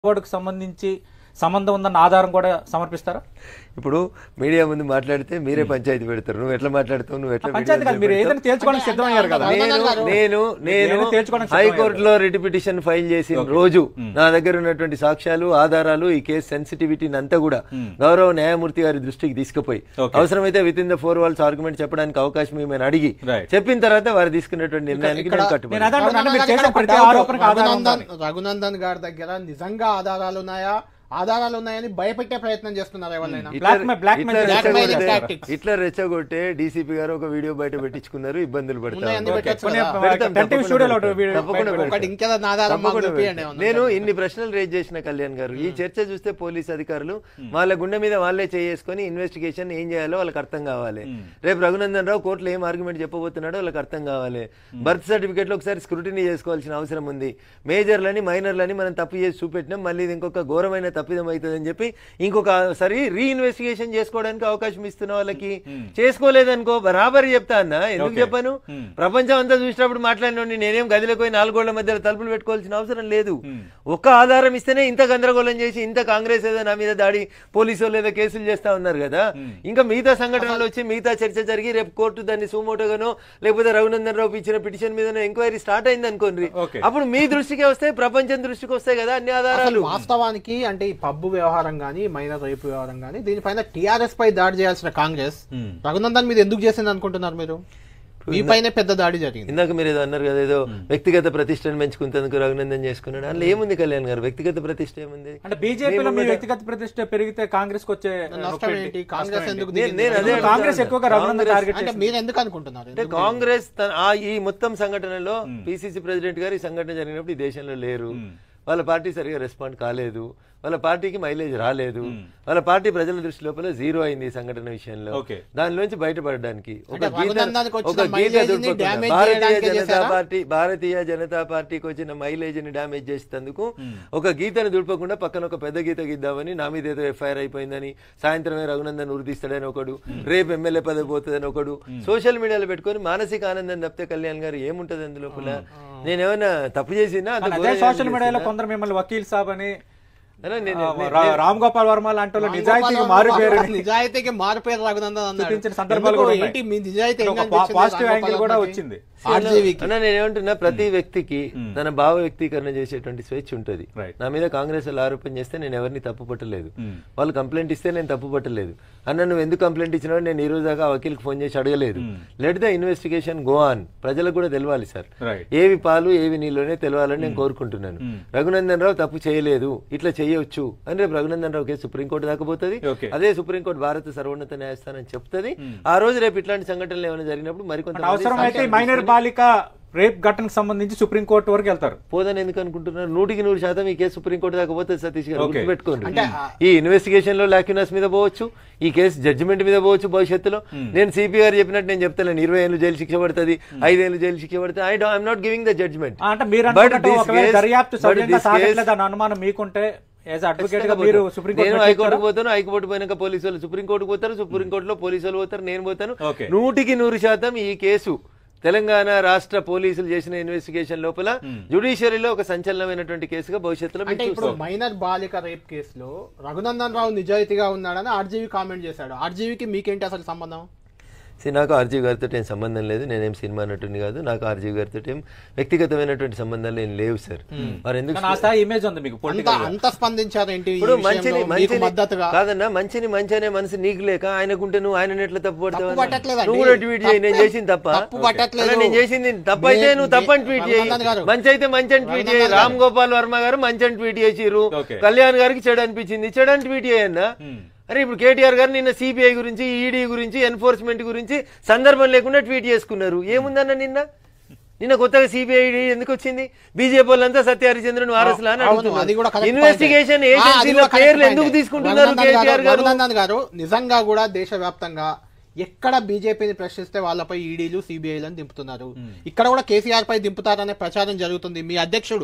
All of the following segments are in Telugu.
అవార్డుకు సంబంధించి సంబంధం ఉందన్న ఆధారం కూడా సమర్పిస్తారా ఇప్పుడు మీడియా ముందు మాట్లాడితే మీరే పంచాయతీ పెడతారు నువ్వు ఎట్లా మాట్లాడతావు నువ్వు ఎట్లా పంచాయతీ కాదు మీరు వీడియోలు ఏదైనా తేల్చుకోవడానికి సిద్ధమయ్యారు కదా నేను నేను నేను నేను తేల్చుకోవడానికి హైకోర్టులో రిట్ పిటిషన్ ఫైల్ చేసిన రోజు నా దగ్గర ఉన్నటువంటి సాక్ష్యాలు ఆధారాలు ఈ కేసు సెన్సిటివిటీని అంతా కూడా గౌరవ న్యాయమూర్తి గారి దృష్టికి తీసుకుపోయి Okay. అవసరమైతే with in the four walls argument చెప్పడానికి అవకాశం ఏమైనా అడిగి Right. చెప్పిన తర్వాత వారు తీసుకున్నటువంటి నిర్ణయానికి నేను నేను కట్టుబడి అదే అంటున్నా, అంటే మీరు ఇక్కడ చేసే ఒక ప్రతి doubt. ఆరోపణకు ఆధారం రఘునందన్ ఉందని. రఘునందన్ గారి దగ్గర నిజంగా ఆధారాలు ఉన్నాయా ఆధారాలు ఉన్నాయని భయపెట్టే ప్రయత్నం చేస్తున్నారు ఎవరైనా Black mail- black mail black mailing రెచ్చగొట్టే- tactics. ఇట్లా రెచ్చగొట్టే డీసీపీ గారు ఒక వీడియో బయట పెట్టించుకున్నారు ఇబ్బందులు ఉన్నాయని పడతారు పెట్టొచ్చు కొన్ని కదా. పెడతాం, టెంటివ్ తప్పకుండా స్టూడియోలో ఒకటి పెడతాం. వీడియో తప్పకుండా బయట ఒకటి ఇంకేదో ఆధారం మాకు తప్పకుండా చూపియండి పెడతాం. ఏమన్నా. నేను ఇన్ని ప్రశ్నలు రేజ్ చేసిన కళ్యాణ్ గారు ఈ చర్చ చూస్తే పోలీస్ అధికారులు వాళ్ళ గుండె మీద వాళ్ళే చేసుకొని ఇన్వెస్టిగేషన్ ఏం చేయాలో వాళ్ళకి అర్థం కావాలి రేపు రఘునందన్ రావు కోర్టులో ఏం ఆర్గ్యుమెంట్ చెప్పబోతున్నాడో వాళ్ళకి అర్థం కావాలి బర్త్ సర్టిఫికేట్ లో ఒకసారి స్క్రూటినీ చేసుకోవాల్సిన అవసరం ఉంది మేజర్లని మైనర్లని మనం తప్పు చేసి చూపెట్టినాం మళ్ళీ ఇది ఇంకొక ఘోరమైన తప్పిదం అవుతుందని చెప్పి ఇంకొక సరి రీఇన్వెస్టిగేషన్ చేసుకోవడానికి అవకాశం ఇస్తున్న వాళ్ళకి చేసుకోలేదనుకో బరాబరి చెప్తా అన్న ఎందుకు చెప్పాను ప్రపంచం అంతా చూసినప్పుడు మాట్లాడినండి నేనేం గదిలోకి పోయి నాలుగోళ్ల మధ్యలో తలుపులు పెట్టుకోవాల్సిన అవసరం లేదు ఒక్క ఆధారం ఇస్తేనే ఇంత గందరగోళం చేసి ఇంత కాంగ్రెస్ ఏదో నా మీద దాడి పోలీసు వాళ్ళు ఏదో కేసులు చేస్తా ఉన్నారు కదా ఇంకా మిగతా సంఘటనలు వచ్చి మిగతా చర్చ జరిగి రేపు కోర్టు దాన్ని సుమోటోగానో లేకపోతే రఘునందన్ రావు ఇచ్చిన పిటిషన్ మీద ఎంక్వైరీ స్టార్ట్ అయింది అనుకోండి Okay. అప్పుడు మీ దృష్టికి వస్తాయి ప్రపంచం దృష్టికి వస్తాయి కదా అన్ని ఆధారాలు అసలు వాస్తవానికి అంటే ఈ పబ్బు వ్యవహారం గానీ మైనర్ రేపు వ్యవహారం గానీ దీనిపైన టిఆర్ఎస్ పై దాడి చేయాల్సిన కాంగ్రెస్ రఘునందన్ మీద ఎందుకు చేసింది అనుకుంటున్నారు మీరు మీ పైనే పెద్ద దాడి జరిగింది ఇందాక మీరు ఏదో అన్నారు కదా ఏదో వ్యక్తిగత ప్రతిష్టను పెంచుకుంటేందుకు రఘునందన్ చేసుకున్నాడు అందులో ఏముంది కళ్యాణ్ గారు వ్యక్తిగత ప్రతిష్ట ఏముంది అంటే బీజేపీలో మీ వ్యక్తిగత ప్రతిష్ట పెరిగితే కాంగ్రెస్ కు వచ్చే నష్టం ఏంటి కాంగ్రెస్ ఎందుకు నేను- దిగింది? నేను అదే ఎందుకు కాంగ్రెస్ ఎక్కువగా రఘునందన్ టార్గెట్ అంటే మీరు ఎందుకు అనుకుంటున్నారు అంటే కాంగ్రెస్ తన- ఆ ఈ మొత్తం సంఘటనలో పిసిసి ప్రెసిడెంట్ గారు ఈ సంఘటన జరిగినప్పుడు ఈ దేశంలో లేరు వాళ్ళ పార్టీ సరిగా రెస్పాండ్ కాలేదు వాళ్ళ పార్టీకి మైలేజ్ రాలేదు వాళ్ళ పార్టీ ప్రజల దృష్టి లోపల జీరో అయింది ఈ సంఘటన విషయంలో Okay. దానిలోంచి బయటపడడానికి ఒక అంటే గీత రఘునందన్కి వచ్చిన ఒక గీత మైలేజ్ని దుర్పకుండా డ్యామేజ్ భారతీయ చేయడానికే జనతా చేశారా? పార్టీ భారతీయ జనతా పార్టీకి వచ్చిన మైలేజ్ ని డామేజ్ చేసేందుకు ఒక గీతను దుడపకుండా పక్కన ఒక పెద్ద గీత గీద్దామని నా మీద ఏదో ఎఫ్ఐఆర్ అయిపోయిందని సాయంత్రమే రఘునందన్ ఉరిదీస్తాడని ఒకడు రేపు ఎమ్మెల్యే పదవి పోతుందని ఒకడు సోషల్ మీడియాలో పెట్టుకొని మానసిక ఆనందం తప్పితే కళ్యాణ్ గారు ఏముంటది అందులోపల నేనేమైనా తప్పు చేసినా అంత అదే ఘోరంగా సోషల్ ఏం మీడియాలో చేసినా? కొందరు మిమ్మల్ని వకీల్ సాబ్ అని అలా నేను- ఆ, నేను- రా- రామ్ గోపాల్ వర్మ లాంటి వాళ్ళు నిజాయితీకి మారు పేరు నిజాయితీకి మారుపేరు రఘునందన్ అన్నాడు చూపించిన సందర్భాలు ఎందుకు? కూడా ఉన్నాయి. ఏంటి మీ నిజాయితీ ఒక పా- పాజిటివ్ యాంగిల్ కూడా వచ్చింది ఆర్జీవీకి అన్న నేనేమంటున్నా ప్రతి వ్యక్తికి తన భావ వ్యక్తీకరణ చేసేటువంటి స్వేచ్ఛ ఉంటది Right. నా మీద కాంగ్రెస్ వాళ్ళు ఆరోపణ చేస్తే నేను ఎవరిని తప్పు పట్టలేదు వాళ్ళు కంప్లైంట్ ఇస్తే నేను తప్పు పట్టలేదు అన్న నువ్వు ఎందుకు కంప్లైంట్ ఇచ్చినావు నేను ఈ రోజు దాకా ఆ వకీల్కి ఫోన్ చేసి అడగలేదు let the investigation go on ప్రజలకు కూడా తెలవాలి సార్ Right. ఏవి పాలు ఏవి నీళ్ళనే తెలవాలని నేను కోరుకుంటున్నాను రఘునందన్ రావు తప్పు చేయలేదు ఇట్లా చేయొచ్చు అని రేపు రఘునందన్ రావు కేసు సుప్రీంకోర్టు దాకా పోతుంది Okay. అదే సుప్రీంకోర్టు భారత సర్వోన్నత న్యాయస్థానం చెప్తుంది ఆ రోజు రేపు ఇట్లాంటి సంఘటనలు ఏమైనా జరిగినప్పుడు మరికొంత అవసరం అయితే మైనర్ బాలిక రేప్ ఘటనకు సంబంధించి సుప్రీంకోర్టు వరకు వెళ్తారు పోదని ఎందుకు అనుకుంటున్నారు నూటికి నూరు శాతం ఈ కేసు సుప్రీంకోర్టు దాకా పోతుంది సతీష్ గారు Okay. గుర్తుపెట్టుకోండి ఈ ఇన్వెస్టిగేషన్ లో లాక్యునస్ మీద పోవచ్చు ఈ కేసు జడ్జిమెంట్ మీద పోవచ్చు భవిష్యత్తులో నేను సిపి గారు చెప్పినట్టు నేను చెప్తాను ఇరవై ఏళ్ళు జైలు శిక్ష పడుతుంది ఐదేళ్ళు జైలు శిక్ష పడుతుంది I I'm not giving the judgement ఆ, అంటే మీరు But అనుకున్నట్టు this ఒకవేళ case- దర్యాప్తు but సవ్యంగా this సాగట్లేదు అన్న అనుమానం మీకుంటే యాజ్ అడ్వకేట్ గా మీరు నేను సుప్రీంకోర్టు హైకోర్టుకు పోతాను హైకోర్టు పోయినాక పోలీసు వాళ్ళు సుప్రీంకోర్టుకు పోతారు సుప్రీంకోర్టులో పోలీసు వాళ్ళు పోతారు నేను పోతాను Okay. నూటికి నూరు శాతం ఈ కేసు తెలంగాణ రాష్ట్ర పోలీసులు చేసిన ఇన్వెస్టిగేషన్ లోపల జుడిషియరీలో ఒక సంచలనమైనటువంటి కేసుగా భవిష్యత్తులో అంటే మీరు ఇప్పుడు చూస్తారు మైనర్ బాలిక రేప్ కేసులో రఘునందన్ రావు నిజాయితీగా ఉన్నాడని ఆర్జీవీ కామెంట్ చేశాడు ఆర్జీవీకి మీకేంటి అసలు సంబంధం See, నాకు ఆర్జీవి గారితో ఏం సంబంధం లేదు నేనేం సినిమా నటుని కాదు నాకు ఆర్జీవి గారితో ఏం వ్యక్తిగతమైనటువంటి సంబంధాలు ఏం లేవు సార్ మరి ఎందుకు కానీ ఆ స్థాయి ఇమేజ్ ఉంది మీకు అంత పొలిటికల్ అంత స్పందించారు ఏంటి ఈ ఇప్పుడు విషయంలో? మంచిని మీకు మంచిని మద్దతుగా కాదన్నా మంచిని మంచి అనే మనసు నీకు లేక ఆయనకుంటే నువ్వు ఆయన ఎట్లా తప్పు తప్పు పడతావు పట్టట్లేదండి. నువ్వు కూడా ట్వీట్ చేయి నేను తప్పు- చేసింది తప్ప తప్పు పట్టట్లేదు. అలా నేను చేసింది తప్పు అయితే నే- నువ్వు తప్పని ట్వీట్ చేయి రఘునందన్ గారు. మంచి అయితే మంచి అని ట్వీట్ చేయి రఘునందన్ రామ్ గోపాల్ వర్మ గారు మంచి అని ట్వీట్ చేసిర్రు Okay. కళ్యాణ్ గారికి చెడు అనిపించింది చెడు అని ట్వీట్ చేయన్నా అరే ఇప్పుడు కేటీఆర్ గారు నిన్న సిబిఐ గురించి ఈడీ గురించి ఎన్ఫోర్స్మెంట్ గురించి సందర్భం లేకుండా ట్వీట్ చేసుకున్నారు ఏముందన్న నిన్న నిన్న కొత్తగా సిబిఐ ఎందుకు వచ్చింది బీజేపీ వాళ్ళంతా సత్య హరిచంద్రన్ వారసులు అని అవును, అది కూడా అడుగుతున్నారు correct ఇన్వెస్టిగేషన్ point. ఆ, అది ఏజెన్సీల కూడా correct పేర్లు point. ఎందుకు తీసుకుంటున్నారు రఘునందన్ గారు- కేటీఆర్ గారు రఘునందన్ గారు నిజంగా కూడా దేశవ్యాప్తంగా ఎక్కడ బీజేపీని ప్రశ్నిస్తే వాళ్ళపై ఈడీలు సిబిఐలను దింపుతున్నారు ఇక్కడ కూడా కేసీఆర్ పై దింపుతారనే ప్రచారం జరుగుతుంది మీ అధ్యక్షుడు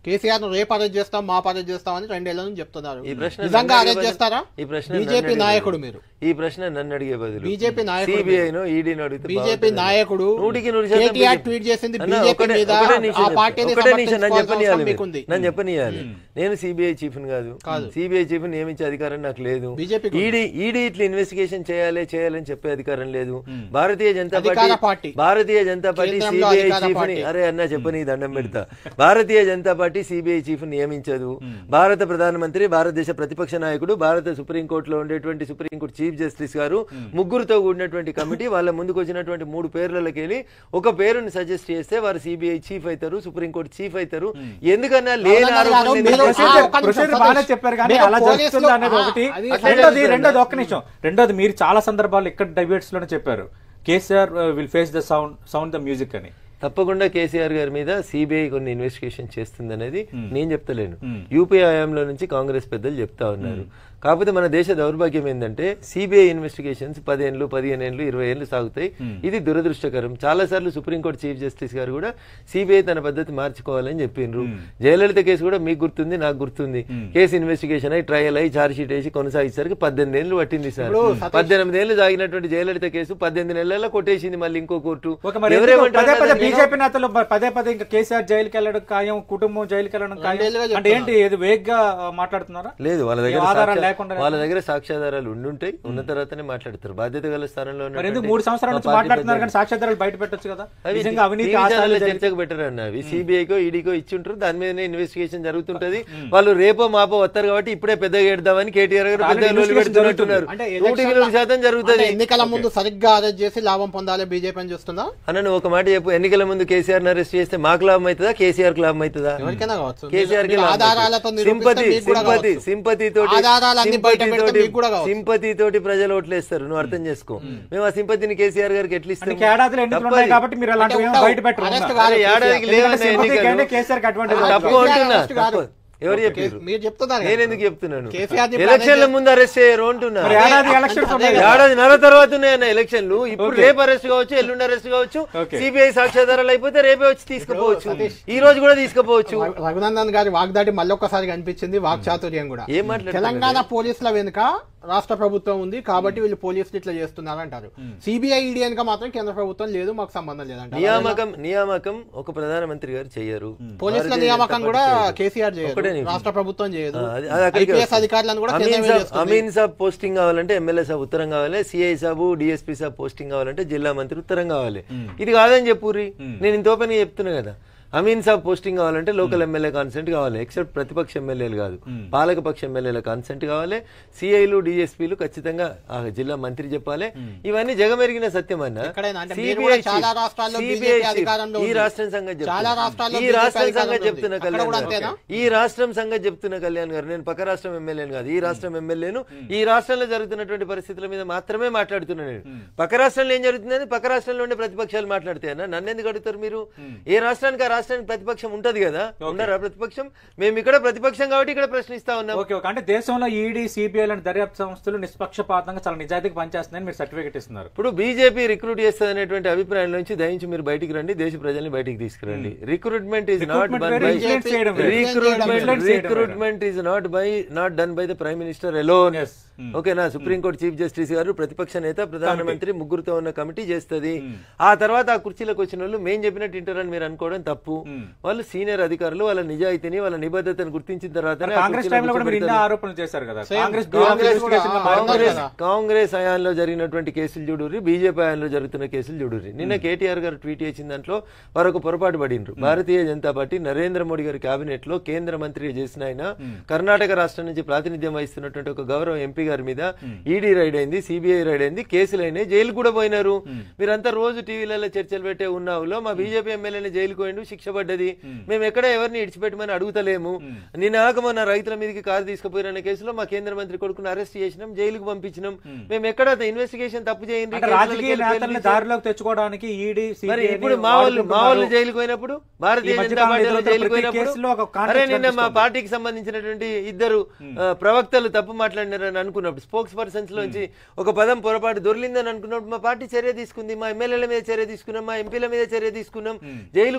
కేసీఆర్ ను రేపు అరెస్ట్ చేస్తాం మా అరెస్ట్ చేస్తాం అని రెండేళ్ల నుంచి చెప్తున్నారు ఈ ప్రశ్న నిజంగా నన్ను అరెస్ట్ అడిగే చేస్తారా ఈ ప్రశ్న నన్ను బీజేపీ అడిగే నాయకుడు బదులు. మీరు ఈ ప్రశ్న నన్ను అడిగే బదులు బీజేపీ నాయకుడు సిబిఐ ను ఈడీని అడిగితే బీజేపీ బాగుంటుంది. నాయకుడు నూటికి నూరు శాతం కేటీఆర్ బీజేపీ. ట్వీట్ చేసింది అన్న, బీజేపీ ఒకటే- మీద ఒకటే నిమిషం ఆ చెప్తా. పార్టీని ఒకటే నిమిషం నన్ను సమర్థించుకోవాల్సిన చెప్పనియాలి అవసరం మీరు. మీకుంది నన్ను చెప్పనియాలి నేను సిబిఐ చీఫ్ కాదు కాదు. సిబిఐ చీఫ్ నియమించే అధికారం నాకు లేదు బీజేపీకి ఉంది. ఈడీ ఈడీ ఇట్లా ఇన్వెస్టిగేషన్ చేయాలి చేయాలని చెప్పే అధికారం లేదు భారతీయ జనతా అధికార party party. Bharatiya Janata party కేంద్రంలో సిబిఐ అధికార చీఫ్ ని పార్టీ. అరే అన్న చెప్పని దండం పెడతా Bharatiya Janata party CBI chief నియమించదు భారత ప్రధానమంత్రి భారతదేశ ప్రతిపక్ష నాయకుడు భారత సుప్రీంకోర్టులో ఉండేటువంటి సుప్రీంకోర్టు చీఫ్ జస్టిస్ గారు ముగ్గురుతో కూడినటువంటి కమిటీ వాళ్ళ ముందుకు వచ్చినటువంటి మూడు పేర్లకి వెళ్ళి ఒక పేరుని సజెస్ట్ చేస్తే వారు సిబిఐ చీఫ్ అవుతారు సుప్రీంకోర్టు చీఫ్ అవుతారు ఎందుకన్నా లేని అవునన్నారు ఆరోపణలు కాదు, ఎందుకు మీరు- చేస్తారు? ఆ, ఒక్క నిమిషం, ప్రొసీజర్ సతీష్. బాగానే చెప్పారు కానీ మీరు అలా పోలీసులు- జరుగుతుంది అనేది ఆ, ఒకటి అది అట్లా రెండోది జరుగుతుంది. రెండోది ఒక్క నిమిషం రెండోది మీరు చాలా సందర్భాలు ఇక్కడ డిబేట్స్ లోనే చెప్పారు KCR will face the sound sound the music అని తప్పకుండా కేసీఆర్ గారి మీద సిబిఐ కొన్ని ఇన్వెస్టిగేషన్ చేస్తుంది అనేది నేను చెప్తలేను యూపీ హయాంలో నుంచి కాంగ్రెస్ పెద్దలు చెప్తా ఉన్నారు కాకపోతే మన దేశ దౌర్భాగ్యం ఏంటంటే సిబిఐ ఇన్వెస్టిగేషన్స్ పదేళ్ళు పదిహేను ఏళ్ళు ఇరవై ఏళ్ళు సాగుతాయి ఇది దురదృష్టకరం చాలా సార్లు సుప్రీంకోర్టు చీఫ్ జస్టిస్ గారు కూడా సిబిఐ తన పద్ధతి మార్చుకోవాలని చెప్పిండ్రు జయలలిత కేసు కూడా మీకు గుర్తుంది నాకు గుర్తుంది కేసు ఇన్వెస్టిగేషన్ అయి ట్రయల్ అయి ఛార్జ్ షీట్ వేసి కొనసాగించడానికి పద్దెనిమిది ఏళ్ళు పట్టింది సార్ ఇప్పుడు సతీష్- పద్దెనిమిది ఏళ్ళు సాగినటువంటి జయలలిత కేసు పద్దెనిమిది నెలల్లో కొట్టేసింది మళ్ళీ ఇంకో కోర్టు ఒక మరి ఎందుకు ఎవరేమంటారు పదే పదే దాన్ని? బీజేపీ నేతలు ప- పదే పదే ఇంకా కేసీఆర్ జైలుకి వెళ్ళడం ఖాయం కుటుంబం జైలుకి వెళ్ళడం ఖాయం రెండేళ్లుగా అంటే ఏంటి ఇది వేగ్ గా మాట్లాడుతున్నారా లేదు వాళ్ళ దగ్గర ఏ ఆధారాలు సాక్ష్య- లేకుండా వాళ్ళ దగ్గర సాక్ష్యాధారాలు ఉండుంటాయి ఉన్న తర్వాతనే మాట్లాడతారు బాధ్యత గల స్థానంలో మరి ఎందుకు ఉన్నటువంటి మూడు సంవత్సరాల మా నుంచి పార్టీ మాట్లాడుతున్నారు పెద్దలు. కానీ సాక్ష్యాధారాలు బయట పెట్టొచ్చు కదా అవి నిజంగా అవినీతి టీవీ ఆశాలు ఛానళ్ళ జరిగి- చర్చకు బెటర్ అన్న అవి సిబిఐకో ఈడీకో ఇచ్చి ఉంటారు దాని మీదనే ఇన్వెస్టిగేషన్ జరుగుతుంటది వాళ్ళు రేపో మాపో వస్తారు కాబట్టి ఇప్పుడే పెద్దగా ఎడదామని కేటీఆర్ గారు ఆల్రెడీ పెద్ద లోలు ఇన్వెస్టిగేషన్ పెడుతున్నట్టున్నారు అంటే నూటికి ఎలక్షన్ల- నూరు శాతం అంటే జరుగుతుంది ఎన్నికల ముందు సరిగ్గా అరెస్ట్ చేసి లాభం పొందాలి బీజేపీ అని చూస్తుందా అన్న నువ్వు ఒక మాట చెప్పు ఎన్నికల ముందు కేసీఆర్ అరెస్ట్ చేస్తే మాకు లాభం అవుతుందా కేసీఆర్ కు లాభం అవుతుందా ఎవరికైనా కావచ్చు కేసీఆర్ కి మీరు లాభం ఆధారాలతో అవుతుంది. నిరూపిస్తే సింపతి మీకు కూడా సింపతి కావచ్చు. సింపతి తోటి ఆధారాలన్నీ బయట సింపతి పెడితే తోటి మీకు కూడా కావచ్చు. సింపతి తోటి ప్రజలు ఓట్లేస్తారు నువ్వు అర్థం చేసుకో మేము ఆ సింపతిని కేసీఆర్ గారికి ఎట్లా ఇస్తాం అంటే ఏడాదిలో ఎన్నికలు ఉన్నాయి కాబట్టి మీరు అలాంటివి అంటే ఏమీ ఉండవు. బయట పెట్టరు అరెస్ట్ ఉన్నా. కాదు. అరే ఏడాదికి ఎందుకంటే లేవన్న సింపతికి ఎన్నికలు. అంటే కేసీఆర్ కి అడ్వాంటేజ్ అది తప్పు కేసీఆర్ అంటున్నా అరెస్ట్ కాదు. తప్పు. ఎవరు చెప్పారు మీరు చెప్తున్నారు నేను ఎందుకు చెప్తున్నాను కేసీఆర్ ని ఎలక్షన్ల ప్లాన్ ముందు అరెస్ట్ చేయరు అంటున్నా మరి ఏడాది ఎలక్షన్స్ అదే ఉన్నాయి కదా. ఏడాది నెల తర్వాత ఉన్నాయన్న ఎలక్షన్లు ఇప్పుడు Okay. రేపు అరెస్ట్ కావచ్చు ఎల్లుండి అరెస్ట్ కావచ్చు Okay. సిబిఐ సాక్ష్యాధారాలు అయిపోతే రేపే వచ్చి తీసుకుపోవచ్చు ఈ రోజు కూడా తీసుకుపోవచ్చు రఘు- రఘునందన్ గారి వాగ్దాటి మళ్ళీ ఒక్కసారి కనిపించింది వాక్ చాతుర్యం కూడా ఏం మాట్లాడుతున్నారు? తెలంగాణ పోలీసుల వెనుక రాష్ట్ర ప్రభుత్వం ఉంది కాబట్టి వీళ్ళు పోలీసులు ఇట్లా చేస్తున్నారు అంటారు సిబిఐ ఈడీ వెనుక మాత్రం కేంద్ర ప్రభుత్వం లేదు మాకు సంబంధం లేదంటారు నియామకం నియామకం ఒక ప్రధానమంత్రి గారు చెయ్యరు పోలీసుల భారతీయ నియామకం జనతా కూడా పార్టీ చేయదు. కేసీఆర్ ఒకటే చేయదు నిమిషం. రాష్ట్ర ప్రభుత్వం చేయదు ఆ, అది- అది అక్కడికే ఐపీఎస్ వస్తుంది. అధికారులను కూడా అమీన్ కేంద్రమే సాబ్ చేస్తుంది. అమీన్ సాబ్ పోస్టింగ్ కావాలంటే ఎమ్మెల్యే సాబ్ ఉత్తరం కావాలి CI saab DSP saab posting కావాలంటే జిల్లా మంత్రి ఉత్తరం కావాలి ఇది కాదని చెప్పుర్రి నేను ఇంత ఓపెన్ చెప్తున్నా కదా అమీన్ సాబ్ పోస్టింగ్ కావాలంటే లోకల్ ఎమ్మెల్యే కాన్సెంట్ కావాలి ఎక్సెప్ట్ ప్రతిపక్ష ఎమ్మెల్యేలు కాదు పాలకపక్ష ఎమ్మెల్యేల కాన్సెంట్ కావాలి సిఐలు డిఎస్పీలు ఖచ్చితంగా ఆ జిల్లా మంత్రి చెప్పాలి ఇవన్నీ జగమెరిగిన సత్యం అన్న ఎక్కడైనా అంటే మీరు CBI కూడా chief, చాలా రాష్ట్రాల్లో CBI BJP chief, అధికారంలో ఈ ఉంది. రాష్ట్రం సంగతి చాలా చెప్తున్నా. రాష్ట్రాల్లో ఈ BJP రాష్ట్రం అధికారంలో సంగతి ఉంది. చెప్తున్నా అక్కడ కళ్యాణ్ కూడా గారు. అంతేనా? ఈ రాష్ట్రం సంగతి చెప్తున్న కళ్యాణ్ గారు నేను పక్క రాష్ట్రం ఎమ్మెల్యేను కాదు ఈ రాష్ట్రం ఎమ్మెల్యేను ఈ రాష్ట్రంలో జరుగుతున్నటువంటి పరిస్థితుల మీద మాత్రమే మాట్లాడుతున్నా నేను పక్క రాష్ట్రంలో ఏం జరుగుతుందని పక్క రాష్ట్రంలో ఉండే ప్రతిపక్షాలు మాట్లాడితేనా నన్ను ఎందుకు అడుగుతారు మీరు ఏ రాష్ట్రానికి ఆ రాష్ట్రానికి ప్రతిపక్షం ఉంటది కదా ఉన్నారా ప్రతిపక్షం మేము ఇక్కడ ప్రతిపక్షం కాబట్టి ఇక్కడ ప్రశ్నిస్తా ఉన్నాం ఓకే ఓకే అంటే దేశంలో ఈడీ సిబిఐ లాంటి దర్యాప్తు సంస్థలు నిష్పక్షపాతంగా చాలా నిజాయితీగా పనిచేస్తున్నాయని మీరు సర్టిఫికేట్ ఇస్తున్నారు ఇప్పుడు బీజేపీ రిక్రూట్ చేస్తుంది అనేటువంటి అభిప్రాయం నుంచి దయించి మీరు బయటికి రండి దేశ ప్రజల్ని బయటికి తీసుకురండి రిక్రూట్మెంట్ ఈజ్ నాట్ Recruitment బన్ వేరు, బై influence చేయడం వేరు. రిక్రూట్మెంట్ Influence చేయడం వేరు. Recruitment is not by not done by the prime minister alone Yes. ఓకేనా సుప్రీంకోర్టు చీఫ్ జస్టిస్ గారు ప్రతిపక్ష నేత ప్రధానమంత్రి ముగ్గురుతో ఉన్న కమిటీ చేస్తది ఆ తర్వాత ఆ కుర్చీలకు వచ్చిన వాళ్ళు మేం చెప్పినట్టు ఇంటారని మీరు అనుకోవడం తప్పు వాళ్ళు సీనియర్ అధికారులు వాళ్ళ నిజాయితీని వాళ్ళ నిబద్ధతను గుర్తించిన తర్వాతనే ఆ కాంగ్రెస్ కుర్చీలో టైంలో కూడా మీరు ఇన్ని కూర్చోబెడతారు. ఆరోపణలు చేశారు కదా Same. కాంగ్రెస్ కాంగ్రెస్ కూడా investigation లో ఆ- మారింది కాంగ్రెస్ కదా. కాంగ్రెస్ హయాంలో జరిగినటువంటి కేసులు చూడుర్రి బీజేపీ హయాంలో జరుగుతున్న కేసులు చూడుర్రి నిన్న కేటీఆర్ గారు ట్వీట్ చేసిన దాంట్లో వారు ఒక పొరపాటు పడిండ్రు భారతీయ జనతా పార్టీ నరేంద్ర మోడీ గారి కేబినెట్ లో కేంద్ర మంత్రి చేసిన ఆయన కర్ణాటక రాష్ట్రం నుంచి ప్రాతినిధ్యం వహిస్తున్నటువంటి ఒక గౌరవ ఎంపీ గారి మీద ఈడీ రైడ్ అయింది సిబిఐ రైడ్ అయింది కేసులు అయినాయి జైలు కూడా పోయినారు మీరంతా రోజు టీవీలలో చర్చలు పెట్టే ఉన్నావులో మా బీజేపీ ఎమ్మెల్యేని జైలు పోయిండు శిక్ష పడ్డది మేము ఎక్కడ ఎవరిని ఇడిచిపెట్టమని అడుగుతలేము నిన్న ఆక మొన్న రైతుల మీదకి కారు తీసుకుపోయిన కేసులో మా కేంద్ర మంత్రి కొడుకుని అరెస్ట్ చేసినాం జైలుకు పంపించినాం మేము ఎక్కడ ఇన్వెస్టిగేషన్ తప్పు చేయండి అంటే రాజకీయ నేతల్ని దారిలోకి తెచ్చుకోవడానికి ఈడీ మరి ఇప్పుడు మా వాళ్ళు మా వాళ్ళు జైలుకు పోయినప్పుడు భారతీయ ఈ మధ్య జనతా కాలంలో పార్టీలో ఎదురవుతున్న జైలుకు ప్రతి కేసులో ఒక పోయినప్పుడు కాంటాక్ట్ అరే నిన్న మా కనిపిస్తోంది. పార్టీకి సంబంధించినటువంటి ఇద్దరు ఆ, ప్రవక్తలు తప్పు మాట్లాడినారని అనుకున్నప్పుడు స్పోక్స్ పర్సన్స్ లోంచి ఒక పదం పొరపాటు దొరికిందని అనుకున్నప్పుడు మా పార్టీ చర్య తీసుకుంది మా ఎమ్మెల్యేల మీద చర్య తీసుకున్నాం మా ఎంపీల మీద చర్య తీసుకున్నాం జైలుకు పోయినరు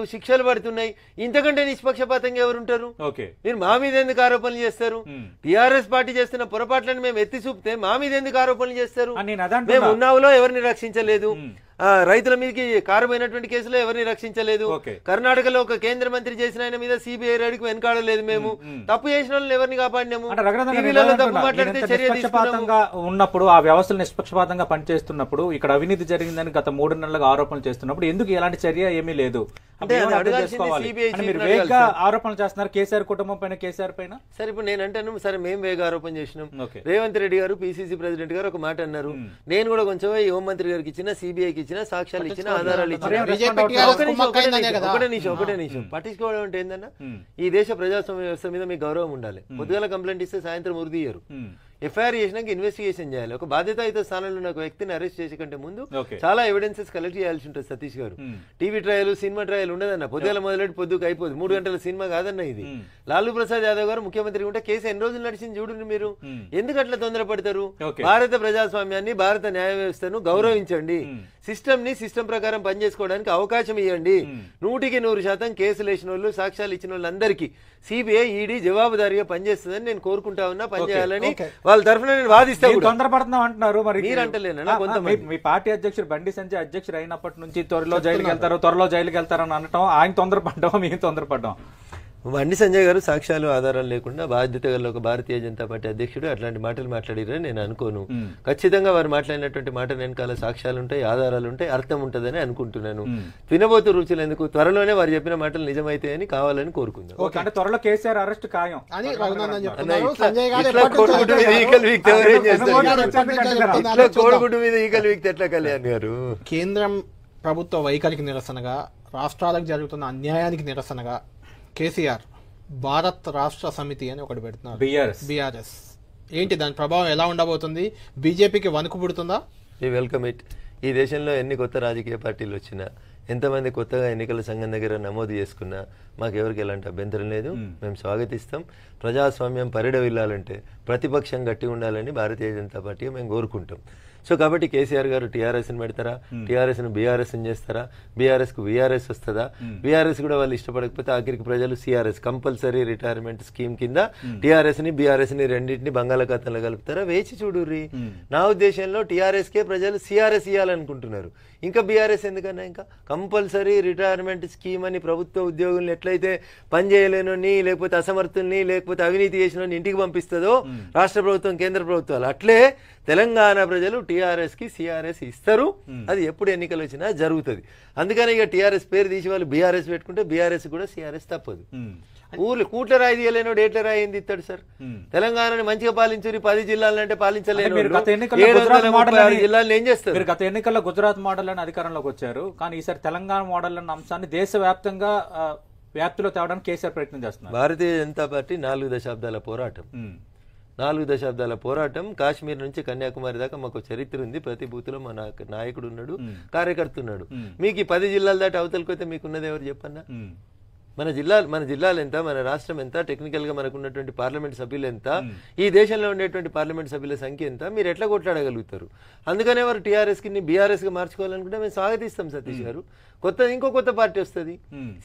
శిక్షలు పడుతున్నాయి ఇంతకంటే నిష్పక్షపాతంగా ఎవరుంటారు ఓకే మీరు మా మీద ఎందుకు ఆరోపణలు చేస్తారు మ్మ్. టిఆర్ఎస్ పార్టీ చేస్తున్న పొరపాట్లను మేము ఎత్తి చూపితే మా మీద ఎందుకు ఆరోపణలు చేస్తారు ఆ, నేను అదంటున్నా. మేము ఉన్నావులో ఎవరిని రక్షించలేదు మ్మ్. ఆ, రైతుల మీదకి కారమైనటువంటి కేసులో ఎవరిని రక్షించలేదు ఓకే. కర్ణాటకలో ఒక కేంద్ర మంత్రి చేసిన ఆయన మీద సిబిఐ రైడ్కి వెనకాడలేదు మేము తప్పు చేసిన వాళ్ళని ఎవరిని కాపాడినాము అంటే రఘునందన్ గారు టీవీలలో తప్పు ఏమంటున్నారు? మాట్లాడితే మీరెంత చర్య తీసుకున్నాము నిష్పక్షపాతంగా ఉన్నప్పుడు ఆ వ్యవస్థలు నిష్పక్షపాతంగా పనిచేస్తున్నప్పుడు ఇక్కడ అవినీతి జరిగిందని గత మూడు నెలలుగా ఆరోపణలు చేస్తున్నప్పుడు ఎందుకు ఎలాంటి చర్య ఏమీ లేదు అంటే అప్పుడు అది ఏమని అర్థం అడగాల్సింది చేసుకోవాలి? CBI అంటే మీరు చీఫ్ని వేగ్గా అడగాలి ఆరోపణలు చేస్తున్నారు కేసీఆర్ కుటుంబం పైన కేసీఆర్ పైన సరే ఇప్పుడు నేను అంటాను సరే మేము వేగ ఆరోపణ చేసినాం ఓకే. రేవంత్ రెడ్డి గారు పిసిసి ప్రెసిడెంట్ గారు ఒక మాట అన్నారు నేను కూడా కొంచెం ఈ హోంమంత్రి గారికి ఇచ్చిన సిబిఐకి ఇచ్చిన సాక్ష్యాలు ఇచ్చిన ఆధారాలు ఇచ్చిన మరేం బీజేపీ respond టీఆర్ఎస్ ఒకటే నిమిషం, కుమ్మక్క ఒకటే అయిందనే నిమిషం, కదా ఒకటే నిమిషం ఒకటే నిమిషం పట్టించుకోవడం అంటే ఏందన్నా ఈ దేశ ప్రజాస్వామ్య వ్యవస్థ మీద మీకు గౌరవం ఉండాలి పొద్దుగల కంప్లైంట్ ఇస్తే సాయంత్రం ఉరిదీయరు మ్మ్. ఎఫ్ఐఆర్ చేసినాక ఇన్వెస్టిగేషన్ చేయాలి ఒక బాధ్యతాయుత స్థానంలో ఉన్న ఒక వ్యక్తిని అరెస్ట్ చేసే కంటే ముందు ఓకే. చాలా ఎవిడెన్సెస్ కలెక్ట్ చేయాల్సి ఉంటుంది సతీష్ గారు మ్మ్. టీవీ ట్రయల్ సినిమా ట్రయల్ ఉండదన్న పొద్దుగల మొదలెట్టి పొద్దుకు అయిపోదు మూడు గంటల సినిమా కాదన్న ఇది లాలూ ప్రసాద్ యాదవ్ గారు ముఖ్యమంత్రి ఉంటే కేసు ఎన్ని రోజులు నడిచింది చూడండి మీరు ఎందుకు అట్లా తొందరపడతారు ఓకే. భారత ప్రజాస్వామ్యాన్ని భారత న్యాయ వ్యవస్థను గౌరవించండి సిస్టమ్ ని సిస్టమ్ ప్రకారం పనిచేసుకోవడానికి అవకాశం ఇవ్వండి నూటికి నూరు శాతం కేసులు వేసిన వాళ్ళు సాక్ష్యాలు ఇచ్చిన వాళ్ళందరికీ సిబిఐ ఈడీ జవాబుదారీగా పనిచేస్తుందని నేను కోరుకుంటా ఉన్నా పనిచేయాలని ఓకే. వాళ్ళ తరఫున నేను వాదిస్తా మీరు కూడా. తొందరపడుతున్నాం అంటున్నారు మరి మీరు అంటలేనా? ఆ, ఆ, కొంతమంది. మీ- మీ పార్టీ అధ్యక్షుడు బండి సంజయ్ అధ్యక్షుడు అయినప్పటి నుంచి త్వరలో జైలుకి వెళ్తారు త్వరలో జైలుకి వెళ్తారు అని అనటం ఆయన తొందరపడ్డాం మేము తొందరపడ్డాం బండి సంజయ్ గారు సాక్ష్యాలు ఆధారాలు లేకుండా బాధ్యత గల ఒక భారతీయ జనతా పార్టీ అధ్యక్షుడు అట్లాంటి మాటలు మాట్లాడిరని నేను అనుకోను ఖచ్చితంగా వారు మాట్లాడినటువంటి మాట వెనకాల సాక్ష్యాలు ఉంటాయి ఆధారాలు ఉంటాయి అర్థం ఉంటుందని అనుకుంటున్నాను వినబోతు రుచులు ఎందుకు త్వరలోనే వారు చెప్పిన మాటలు నిజమైతాయని కావాలని కోరుకుందాం ఓకే అంటే త్వరలో కేసీఆర్ అరెస్ట్ ఖాయం అని రఘునందన్ అన్న, చెప్తున్నారు ఇట్లా- సంజయ్ గారు ఇట్లా ఎప్పటి నుంచో కోడిగుడ్డు మీద చెప్తున్నారు. ఈకలు వీక్తే ఎవరు ఏం చేస్తారు? సంజయ్ గారు ఎప్పటి నుంచో చెప్తున్నారు. ఇట్లా చూద్దాం. కోడిగుడ్డు మీద ఈకలు వీక్తే ఎట్లా కళ్యాణ్ గారు కేంద్రం ప్రభుత్వ వైఖరికి నిరసనగా రాష్ట్రాలకు జరుగుతున్న అన్యాయానికి నిరసనగా కేసీఆర్ భారత్ రాష్ట్ర సమితి అని ఒకటి పెడుతున్నారు బిఆర్ఎస్ బీఆర్ఎస్ ఏంటి దాని ప్రభావం ఎలా ఉండబోతుంది బీజేపీకి వణుకు పుడుతుందా వి వెల్కమ్ ఇట్ ఈ దేశంలో ఎన్ని కొత్త రాజకీయ పార్టీలు వచ్చినా ఎంతమంది కొత్తగా ఎన్నికల సంఘం దగ్గర నమోదు చేసుకున్నా మాకు ఎవరికి ఎలాంటి అభ్యంతరం లేదు మేము స్వాగతిస్తాం ప్రజాస్వామ్యం పరిడవిల్లాలంటే ప్రతిపక్షం గట్టి ఉండాలని భారతీయ జనతా పార్టీ మేము కోరుకుంటాం సో కాబట్టి కేసీఆర్ గారు టీఆర్ఎస్ని పెడతారా టీఆర్ఎస్ని బీఆర్ఎస్ చేస్తారా బీఆర్ఎస్కు వీఆర్ఎస్ వస్తుందా బీఆర్ఎస్ కూడా వాళ్ళు ఇష్టపడకపోతే ఆఖరికి ప్రజలు సిఆర్ఎస్ కంపల్సరీ రిటైర్మెంట్ స్కీమ్ కింద టీఆర్ఎస్ ని బీఆర్ఎస్ ని రెండింటిని బంగాళాఖాతంలో కలుపుతారా వేచి చూడుర్రి నా ఉద్దేశంలో టీఆర్ఎస్ కే ప్రజలు సిఆర్ఎస్ ఇవ్వాలనుకుంటున్నారు ఇంకా బీఆర్ఎస్ ఎందుకన్నా ఇంకా కంపల్సరీ రిటైర్మెంట్ స్కీమ్ అని ప్రభుత్వ ఉద్యోగుల్ని ఎట్లయితే పని చేయలేనని లేకపోతే అసమర్థుల్ని లేకపోతే అవినీతి చేసిన ఇంటికి పంపిస్తుందో రాష్ట్ర ప్రభుత్వం కేంద్ర ప్రభుత్వాలు అట్లే తెలంగాణ ప్రజలు టీఆర్ఎస్ కి సిఆర్ఎస్ ఇస్తారు అది ఎప్పుడు ఎన్నికలు వచ్చినా జరుగుతుంది అందుకని ఇక టీఆర్ఎస్ పేరు తీసి వాళ్ళు బీఆర్ఎస్ పెట్టుకుంటే బీఆర్ఎస్ కూడా సిఆర్ఎస్ తప్పదు ఊర్లు కూట్ల రాయి తీయలేనోడు ఏట్ల రాయి ఏంది ఇస్తాడు సార్ తెలంగాణని మంచిగా పాలించురి పది జిల్లాలంటే అంటే పాలించలేను మీరు గత ఎన్నికల్లో గుజరాత్ మోడల్ అని- జిల్లాలను ఏం చేస్తారు మీరు గత ఎన్నికల్లో గుజరాత్ మోడల్ అని అధికారంలోకి వచ్చారు కానీ ఈసారి తెలంగాణ మోడల్ అన్న అంశాన్ని దేశవ్యాప్తంగా ఆ, వ్యాప్తిలో తేవడానికి కేసీఆర్ ప్రయత్నం చేస్తున్నారు భారతీయ జనతా పార్టీ నాలుగు దశాబ్దాల పోరాటం ఉమ్. నాలుగు దశాబ్దాల పోరాటం కాశ్మీర్ నుంచి కన్యాకుమారి దాకా మాకు చరిత్ర ఉంది ప్రతి బూత్లో మా నాయక- నాయకుడు ఉన్నాడు కార్యకర్త ఉన్నాడు మీకు ఈ పది జిల్లాల దాటి అవతలకి పోతే మీకున్నది ఎవరు చెప్పన్నా ఉమ్. మన జిల్లా మన జిల్లాలు ఎంత మన రాష్ట్రం ఎంత టెక్నికల్ గా మనకు ఉన్నటువంటి పార్లమెంట్ సభ్యులు ఎంత ఈ దేశంలో ఉండేటువంటి పార్లమెంట్ సభ్యుల సంఖ్య ఎంత మీరు ఎట్లా కొట్లాడగలుగుతారు అందుకనే వారు టీఆర్ఎస్ కి బీఆర్ఎస్ గా మార్చుకోవాలనుకుంటే మేము స్వాగతిస్తాం సతీష్ గారు కొత్త ఇంకో కొత్త పార్టీ వస్తుంది ఉమ్.